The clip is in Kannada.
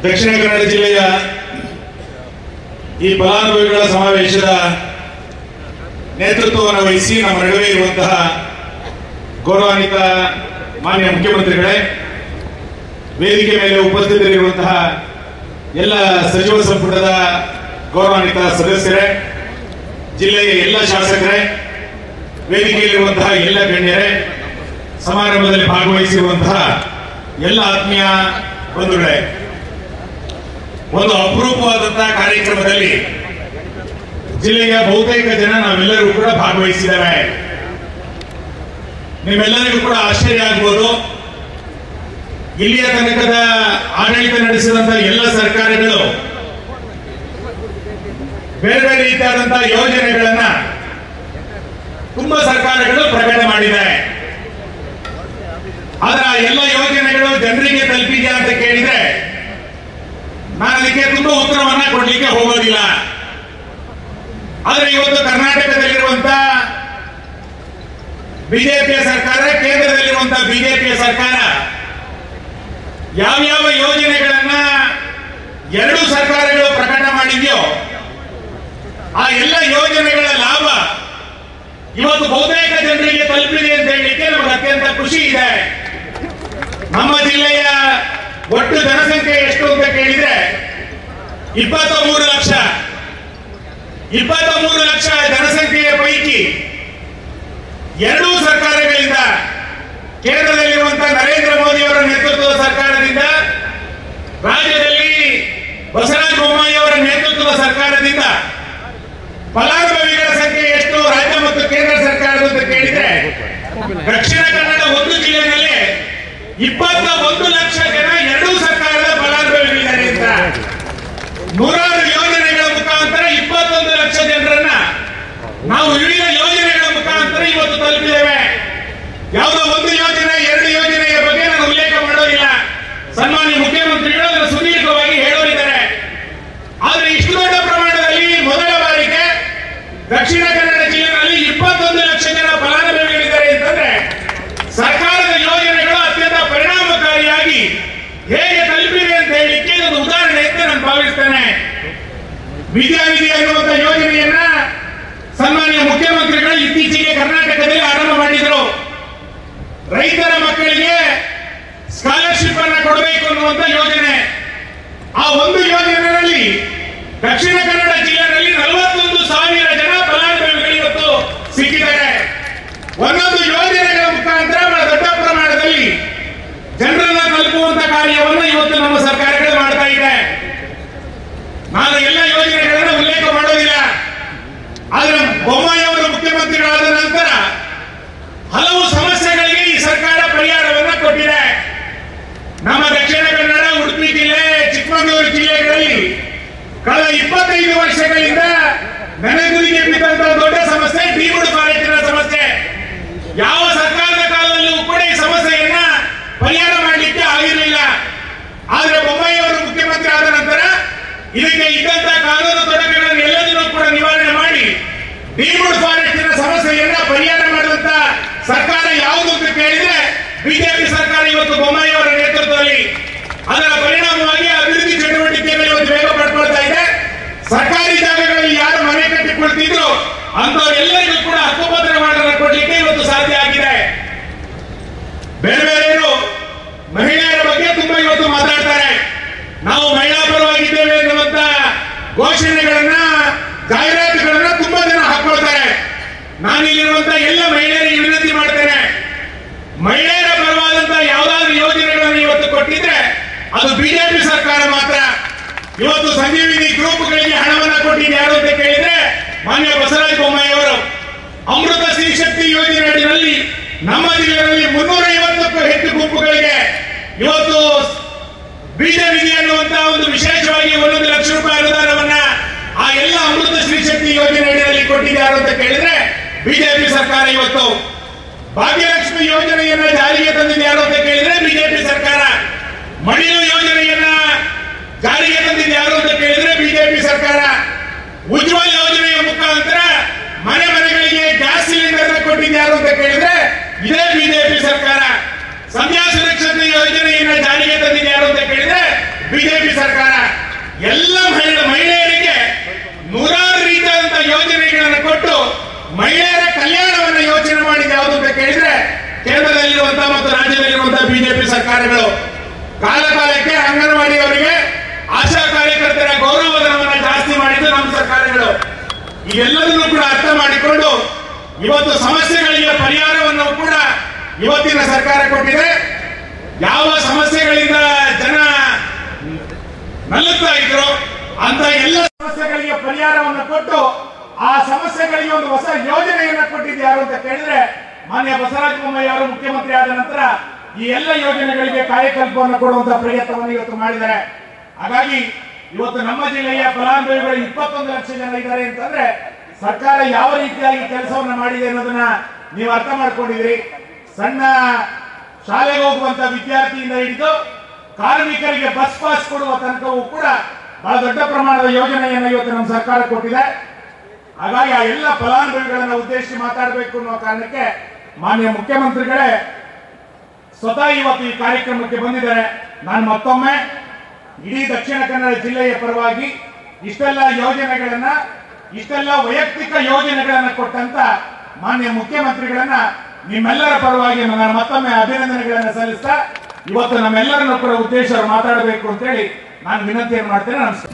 ದಕ್ಷಿಣ ಕನ್ನಡ ಜಿಲ್ಲೆಯ ಈ ಫಲಾನುಭವಿಗಳ ಸಮಾವೇಶದ ನೇತೃತ್ವವನ್ನು ವಹಿಸಿ ನಮ್ಮ ನಡುವೆ ಇರುವಂತಹ ಗೌರವಾನ್ವಿತ ಮಾನ್ಯ ಮುಖ್ಯಮಂತ್ರಿಗಳೇ ವೇದಿಕೆ ಮೇಲೆ ಉಪಸ್ಥಿತರಿರುವಂತಹ ಎಲ್ಲ ಸಚಿವ ಸಂಪುಟದ ಗೌರವಾನ್ವಿತ ಸದಸ್ಯರೇ ಜಿಲ್ಲೆಯ ಎಲ್ಲ ಶಾಸಕರೇ ವೇದಿಕೆಯಲ್ಲಿರುವಂತಹ ಎಲ್ಲ ಗಣ್ಯರೇ ಸಮಾರಂಭದಲ್ಲಿ ಭಾಗವಹಿಸಿರುವಂತಹ ಎಲ್ಲ ಆತ್ಮೀಯ ಬಂಧುಗಳೇ ಒಂದು ಅಪರೂಪವಾದಂತಹ ಕಾರ್ಯಕ್ರಮದಲ್ಲಿ ಜಿಲ್ಲೆಯ ಬಹುತೇಕ ಜನ ನಾವೆಲ್ಲರೂ ಕೂಡ ಭಾಗವಹಿಸಿದ್ದೇವೆ ನಿಮ್ಮೆಲ್ಲರಿಗೂ ಕೂಡ ಆಶ್ಚರ್ಯ ಆಗ್ಬೋದು ಇಲ್ಲಿಯ ತನಕದ ಆಡಳಿತ ನಡೆಸಿದಂತಹ ಎಲ್ಲ ಸರ್ಕಾರಗಳು ಬೇರೆ ಬೇರೆ ರೀತಿಯಾದಂತಹ ಯೋಜನೆಗಳನ್ನ ತುಂಬಾ ಸರ್ಕಾರಗಳು ಪ್ರಕಟ ಮಾಡಿದೆ ಆದ್ರೆ ಆ ಎಲ್ಲ ಯೋಜನೆಗಳು ಜನರಿಗೆ ತಲುಪಿದೆ ಅಂತ ಕೇಳಿದ್ರೆ ನಾನು ಅದಕ್ಕೆ ತುಂಬಾ ಉತ್ತರವನ್ನ ಕೊಡ್ಲಿಕ್ಕೆ ಹೋಗೋದಿಲ್ಲ ಆದ್ರೆ ಇವತ್ತು ಕರ್ನಾಟಕದಲ್ಲಿರುವಂತ ಬಿಜೆಪಿಯ ಸರ್ಕಾರ ಕೇಂದ್ರದಲ್ಲಿರುವಂತಹ ಬಿಜೆಪಿಯ ಸರ್ಕಾರ ಯಾವ್ಯಾವ ಯೋಜನೆಗಳನ್ನ ಎರಡು ಸರ್ಕಾರಗಳು ಪ್ರಕಟ ಮಾಡಿದೆಯೋ ಆ ಎಲ್ಲ ಯೋಜನೆಗಳ ಲಾಭ ಇವತ್ತು ಬಹುತೇಕ ಜನರಿಗೆ ತಲುಪಿದೆ ಅಂತ ಹೇಳಲಿಕ್ಕೆ ನಮಗೆ ಅತ್ಯಂತ ಖುಷಿ ಇದೆ ನಮ್ಮ ಜಿಲ್ಲೆಯ ಒಟ್ಟು ಜನಸಂಖ್ಯೆ ಎಷ್ಟು ಅಂತ ಕೇಳಿದ್ರೆ ಇಪ್ಪತ್ತ ಮೂರು ಲಕ್ಷ ಇಪ್ಪತ್ತ ಮೂರು ಲಕ್ಷ ಜನಸಂಖ್ಯೆಯ ಪೈಕಿ ಎರಡೂ ಸರ್ಕಾರಗಳಿಂದ ಕೇಂದ್ರದಲ್ಲಿರುವಂತಹ ನರೇಂದ್ರ ಮೋದಿ ಅವರ ನೇತೃತ್ವದ ಸರ್ಕಾರದಿಂದ ರಾಜ್ಯದಲ್ಲಿ ಬಸವರಾಜ ಬೊಮ್ಮಾಯಿ ಅವರ ನೇತೃತ್ವದ ಸರ್ಕಾರದಿಂದ ಫಲಾನುಭವಿಗಳ ಸಂಖ್ಯೆ ಎಷ್ಟು ರಾಜ್ಯ ಮತ್ತು ಕೇಂದ್ರ ಸರ್ಕಾರದ ಅಂತ ಕೇಳಿದ್ರೆ ದಕ್ಷಿಣ ಕನ್ನಡ ಒಂದು ಜಿಲ್ಲೆಯಲ್ಲಿ ಇಪ್ಪತ್ತ ಒಂದು ಲಕ್ಷ ಜನ ಎರಡೂ ಸರ್ಕಾರದ ಫಲಾನುಭವಿಗಳಿದ್ದಾರೆ ಅಂತ ನೂರಾರು ಯೋಜನೆಗಳ ಮುಖಾಂತರ ಇಪ್ಪತ್ತೊಂದು ಲಕ್ಷ ಜನರನ್ನ ನಾವು ವಿವಿಧ ಯೋಜನೆಗಳ ಮುಖಾಂತರ ಇವತ್ತು ತಲುಪಿದ್ದೇವೆ ಯಾವುದೋ ಒಂದು ಯೋಜನೆ ಎರಡು ಯೋಜನೆಯ ಬಗ್ಗೆ ನಾನು ಉಲ್ಲೇಖ ಮಾಡೋದಿಲ್ಲ ಸನ್ಮಾನ್ಯ ಮುಖ್ಯಮಂತ್ರಿಗಳು ಅದನ್ನು ಸುದೀರ್ಘವಾಗಿ ಹೇಳೋರಿದ್ದಾರೆ ಆದ್ರೆ ಇಷ್ಟು ದೊಡ್ಡ ಪ್ರಮಾಣದಲ್ಲಿ ಮೊದಲ ಬಾರಿಗೆ ದಕ್ಷಿಣ ಕನ್ನಡ ಜಿಲ್ಲೆಯಲ್ಲಿ ಇಪ್ಪತ್ತೊಂದು ಲಕ್ಷ ಜನ ಫಲಾನುಭವಿಗಳಿದ್ದಾರೆ ಅಂತಂದ್ರೆ ಸರ್ಕಾರದ ಯೋಜನೆಗಳು ಅತ್ಯಂತ ಪರಿಣಾಮಕಾರಿಯಾಗಿ ಹೇಗೆ ತಲುಪಿದೆ ಅಂತ ಹೇಳಲಿಕ್ಕೆ ಇದೊಂದು ಉದಾಹರಣೆ ಅಂತ ನಾನು ಭಾವಿಸ್ತೇನೆ ವಿದ್ಯಾನಿಧಿ ಅನ್ನುವಂತ ಯೋಜನೆಯನ್ನ ಸನ್ಮಾನ್ಯ ಮುಖ್ಯಮಂತ್ರಿಗಳು ಇತ್ತೀಚೆಗೆ ಕರ್ನಾಟಕದಲ್ಲಿ ಆರಂಭ ಮಾಡಿದರು ರೈತರ ಮಕ್ಕಳಿಗೆ ಸ್ಕಾಲರ್ಶಿಪ್ ಅನ್ನ ಕೊಡಬೇಕು ಅನ್ನುವಂತ ಯೋಜನೆ ಆ ಒಂದು ಯೋಜನೆಯಲ್ಲಿ ದಕ್ಷಿಣ ಕನ್ನಡ ಜಿಲ್ಲೆಯಲ್ಲಿ ನಲವತ್ತೊಂದು ಸಾವಿರ ಜನ ಫಲಾನುಭವಿಗಳು ಇವತ್ತು ಸಿಕ್ಕಿದ್ದಾರೆ ಒಂದೊಂದು ಯೋಜನೆಗಳ ಮುಖಾಂತರ ಬಹಳ ದೊಡ್ಡ ಪ್ರಮಾಣದಲ್ಲಿ ಜನರನ್ನ ತಲುಪುವಂತ ಕಾರ್ಯವನ್ನು ಇವತ್ತು ನಮ್ಮ ಸರ್ಕಾರಗಳು ಮಾಡ್ತಾ ಇದೆ ನಾನು ಎಲ್ಲ ಯೋಜನೆಗಳನ್ನ ಉಲ್ಲೇಖ ಮಾಡೋದಿಲ್ಲ ಆದ್ರೆ ಬೊಮ್ಮಾಯಿ ಅವರು ಮುಖ್ಯಮಂತ್ರಿಗಳಾದ ನಂತರ ಹಲವು ಸಮಸ್ಯೆಗಳಿಗೆ ಈ ಸರ್ಕಾರ ಪರಿಹಾರವನ್ನ ಕೊಟ್ಟಿದೆ ನಮ್ಮ ದಕ್ಷಿಣ ಕನ್ನಡ ಉಡುಪಿ ಜಿಲ್ಲೆ ಚಿಕ್ಕಮಗಳೂರು ಜಿಲ್ಲೆಗಳಲ್ಲಿ ಕಳೆದ ಇಪ್ಪತ್ತೈದು ವರ್ಷಗಳಿಂದ ನೆನೆಗುದಿಗೆ ಬಿದ್ದಂತಹ ದೊಡ್ಡ ಸಮಸ್ಯೆ ಡಿಮುಡ್ ಫಾರೆಸ್ಟಿನ ಸಮಸ್ಯೆ ಯಾವ ಸರ್ಕಾರದ ಕಾಲದಲ್ಲೂ ಕೂಡ ಈ ಸಮಸ್ಯೆಯನ್ನ ಪರಿಹಾರ ಮಾಡಲಿಕ್ಕೆ ಆಗಿರಲಿಲ್ಲ ಆದ್ರೆ ಬೊಮ್ಮಾಯಿ ಅವರು ಮುಖ್ಯಮಂತ್ರಿ ಆದ ನಂತರ ಇದಕ್ಕೆ ಇದ್ದಂತಹ ಕಾನೂನು ತೊಡಕುಗಳನ್ನು ಎಲ್ಲದನ್ನೂ ಕೂಡ ನಿವಾರಣೆ ಮಾಡಿ ಡಿಮುಡ್ ಫಾರೆಸ್ಟಿನ ಸಮಸ್ಯೆಯನ್ನ ಪರಿಹಾರ ಮಾಡುವಂತ ಸರ್ಕಾರ ಯಾವುದು ಅಂತ ಕೇಳಿದ್ರೆ ಬಿಜೆಪಿ ಸರ್ಕಾರ ಇವತ್ತು ಬೊಮ್ಮಾಯಿ ಅವರ ನೇತೃತ್ವದಲ್ಲಿ ಅದರ ಪರಿಣಾಮವಾಗಿ ಅಭಿವೃದ್ಧಿ ಚಟುವಟಿಕೆಗಳು ಇವತ್ತು ವೇಗ ಪಡ್ಕೊಳ್ತಾ ಇದೆ ಸರ್ಕಾರಿ ಜಾಗಗಳಲ್ಲಿ ಯಾರು ಮನೆ ಕಟ್ಟಿಕೊಳ್ತಿದ್ರು ಅಂತವರೆಲ್ಲರಿಗೂ ಕೂಡ ಹಕ್ಕುಪತ್ರ ಮಾಡಲು ಕೊಡ್ಲಿಕ್ಕೆ ಇವತ್ತು ಸಾಧ್ಯ ಆಗಿದೆ ಬೇರೆ ಬೇರೆಯವರು ಮಹಿಳೆಯರ ಬಗ್ಗೆ ತುಂಬಾ ಇವತ್ತು ಮಾತಾಡ್ತಾರೆ ನಾವು ಮಹಿಳಾ ಪರವಾಗಿದ್ದೇವೆ ಎನ್ನುವಂತ ಘೋಷಣೆಗಳನ್ನ ಜಾಹೀರಾತುಗಳನ್ನ ತುಂಬಾ ಜನ ಹಾಕೊಳ್ತಾರೆ ನಾನಿಲ್ಲಿರುವಂತ ಎಲ್ಲ ಮಹಿಳೆಯರಿಗೆ ವಿನಂತಿ ಮಾಡ್ತೇನೆ ಮಹಿಳೆಯರ ಪರವಾದಂತಹ ಯಾವ್ದಾದ್ರು ಯೋಜನೆಗಳನ್ನು ಇವತ್ತು ಕೊಟ್ಟಿದ್ರೆ ಅದು ಬಿಜೆಪಿ ಸರ್ಕಾರ ಮಾತ್ರ ಇವತ್ತು ಸಂಜೀವಿನಿ ಗ್ರೂಪ್ಗಳಿಗೆ ಹಣವನ್ನ ಕೊಟ್ಟಿದ್ದು ಯಾರು ಅಂತ ಕೇಳಿದ್ರೆ ಮಾನ್ಯ ಬಸವರಾಜ ಬೊಮ್ಮಾಯಿ ಅವರು ಅಮೃತ ಸ್ತ್ರೀ ಶಕ್ತಿ ಯೋಜನೆ ಅಡಿಯಲ್ಲಿ ನಮ್ಮ ಜಿಲ್ಲೆಯಲ್ಲಿ ಮುನ್ನೂರ ಐವತ್ತಕ್ಕೂ ಹೆಚ್ಚು ಗುಂಪುಗಳಿಗೆ ಇವತ್ತು ಬೀಜನಿಧಿ ಅನ್ನುವಂತಹ ಒಂದು ವಿಶೇಷವಾಗಿ ಒಂದೊಂದು ಲಕ್ಷ ರೂಪಾಯಿ ಅನುದಾನವನ್ನ ಆ ಎಲ್ಲ ಅಮೃತ ಸ್ತ್ರೀ ಶಕ್ತಿ ಯೋಜನೆ ಅಡಿಯಲ್ಲಿ ಕೊಟ್ಟಿದ್ದಾರೆ ಅಂತ ಕೇಳಿದ್ರೆ ಬಿಜೆಪಿ ಸರ್ಕಾರ ಇವತ್ತು ಭಾಗ್ಯಲಕ್ಷ್ಮಿ ಯೋಜನೆಯನ್ನ ಜಾರಿಗೆ ತಂದಿದ್ದು ಯಾರು ಅಂತ ಕೇಳಿದ್ರೆ ಬಿಜೆಪಿ ಸರ್ಕಾರ ಮಡಿಲು ಯೋಜನೆಯನ್ನ ಜಾರಿಗೆ ತಂದಿದ್ದು ಯಾರು ಅಂತ ಕೇಳಿದ್ರೆ ಬಿಜೆಪಿ ಸರ್ಕಾರ ಉಜ್ವಲ್ ಯೋಜನೆಯ ಮುಖಾಂತರ ಮನೆ ಮನೆಗಳಿಗೆ ಗ್ಯಾಸ್ ಸಿಲಿಂಡರ್ ಕೊಟ್ಟಿದ್ದು ಯಾರು ಅಂತ ಕೇಳಿದ್ರೆ ಇದೇ ಬಿಜೆಪಿ ಸರ್ಕಾರ ಸಂಧ್ಯಾ ಸುರಕ್ಷತೆ ಯೋಜನೆಯನ್ನ ಜಾರಿಗೆ ತಂದಿದ್ದು ಯಾರು ಅಂತ ಕೇಳಿದ್ರೆ ಬಿಜೆಪಿ ಸರ್ಕಾರ ಎಲ್ಲ ಮಹಿಳೆ ಮಹಿಳೆಯರಿಗೆ ನೂರಾರು ರೀತಿಯಾದಂತಹ ಯೋಜನೆಗಳನ್ನು ಕೊಟ್ಟು ಮಹಿಳೆಯರ ಕಲ್ಯಾಣವನ್ನ ಯೋಚನೆ ಮಾಡಿದ ಯಾವುದು ಅಂತ ಕೇಳಿದ್ರೆ ಕೇಂದ್ರದಲ್ಲಿರುವಂತಹ ಮತ್ತು ರಾಜ್ಯದಲ್ಲಿರುವಂತಹ ಬಿಜೆಪಿ ಸರ್ಕಾರಗಳು ಕಾಲ ಕಾಲಕ್ಕೆ ಅಂಗನವಾಡಿ ಅವರಿಗೆ ಆಶಾ ಕಾರ್ಯಕರ್ತರ ಗೌರವಧನವನ್ನ ಜಾಸ್ತಿ ಮಾಡಿದ್ದು ನಮ್ಮ ಸರ್ಕಾರಗಳು ಇವೆಲ್ಲದನ್ನು ಕೂಡ ಅರ್ಥ ಮಾಡಿಕೊಂಡು ಇವತ್ತು ಸಮಸ್ಯೆಗಳಿಗೆ ಪರಿಹಾರವನ್ನು ಕೂಡ ಇವತ್ತಿನ ಸರ್ಕಾರ ಕೊಟ್ಟಿದೆ ಯಾವ ಸಮಸ್ಯೆಗಳಿಂದ ಜನ ನಲ್ಲುತ್ತಾ ಇದ್ರು ಅಂತ ಎಲ್ಲ ಸಮಸ್ಯೆಗಳಿಗೆ ಪರಿಹಾರವನ್ನು ಕೊಟ್ಟು ಆ ಸಮಸ್ಯೆಗಳಿಗೆ ಒಂದು ಹೊಸ ಯೋಜನೆಯನ್ನ ಕೊಟ್ಟಿದ್ದು ಯಾರು ಅಂತ ಕೇಳಿದ್ರೆ ಮಾನ್ಯ ಬಸವರಾಜ ಬೊಮ್ಮಾಯಿ ಅವರು ಮುಖ್ಯಮಂತ್ರಿ ಆದ ನಂತರ ಈ ಎಲ್ಲ ಯೋಜನೆಗಳಿಗೆ ಕಾಯಕಲ್ಪವನ್ನು ಕೊಡುವಂತಹ ಪ್ರಯತ್ನವನ್ನು ಇವತ್ತು ಮಾಡಿದ್ದಾರೆ ಹಾಗಾಗಿ ಇವತ್ತು ನಮ್ಮ ಜಿಲ್ಲೆಯ ಫಲಾನುಭವಿಗಳು ಇಪ್ಪತ್ತೊಂದು ಲಕ್ಷ ಜನ ಇದ್ದಾರೆ ಅಂತಂದ್ರೆ ಸರ್ಕಾರ ಯಾವ ರೀತಿಯಾಗಿ ಕೆಲಸವನ್ನ ಮಾಡಿದೆ ಅನ್ನೋದನ್ನ ನೀವು ಅರ್ಥ ಮಾಡ್ಕೊಂಡಿದ್ರಿ ಸಣ್ಣ ಶಾಲೆಗೆ ಹೋಗುವಂತ ವಿದ್ಯಾರ್ಥಿಯಿಂದ ಹಿಡಿದು ಕಾರ್ಮಿಕರಿಗೆ ಬಸ್ ಪಾಸ್ ಕೊಡುವ ತನಕವೂ ಕೂಡ ಬಹಳ ದೊಡ್ಡ ಪ್ರಮಾಣದ ಯೋಜನೆಯನ್ನು ಇವತ್ತು ನಮ್ಮ ಸರ್ಕಾರ ಕೊಟ್ಟಿದೆ ಹಾಗಾಗಿ ಆ ಎಲ್ಲ ಫಲಾನುಭವಿಗಳನ್ನ ಉದ್ದೇಶಿಸಿ ಮಾತಾಡಬೇಕು ಅನ್ನೋ ಕಾರಣಕ್ಕೆ ಮಾನ್ಯ ಮುಖ್ಯಮಂತ್ರಿಗಳೇ ಸ್ವತಃ ಇವತ್ತು ಈ ಕಾರ್ಯಕ್ರಮಕ್ಕೆ ಬಂದಿದ್ದಾರೆ ನಾನು ಮತ್ತೊಮ್ಮೆ ಇಡೀ ದಕ್ಷಿಣ ಕನ್ನಡ ಜಿಲ್ಲೆಯ ಪರವಾಗಿ ಇಷ್ಟೆಲ್ಲ ಯೋಜನೆಗಳನ್ನ ಇಷ್ಟೆಲ್ಲ ವೈಯಕ್ತಿಕ ಯೋಜನೆಗಳನ್ನ ಕೊಟ್ಟಂತ ಮಾನ್ಯ ಮುಖ್ಯಮಂತ್ರಿಗಳನ್ನ ನಿಮ್ಮೆಲ್ಲರ ಪರವಾಗಿ ನಾನು ಮತ್ತೊಮ್ಮೆ ಅಭಿನಂದನೆಗಳನ್ನ ಸಲ್ಲಿಸ್ತಾ ಇವತ್ತು ನಮ್ಮೆಲ್ಲರನ್ನು ಕೂಡ ಉದ್ದೇಶ ಮಾತಾಡಬೇಕು ಅಂತೇಳಿ ನಾನು ವಿನಂತಿಯನ್ನು ಮಾಡ್ತೇನೆ ನಮಸ್ಕಾರ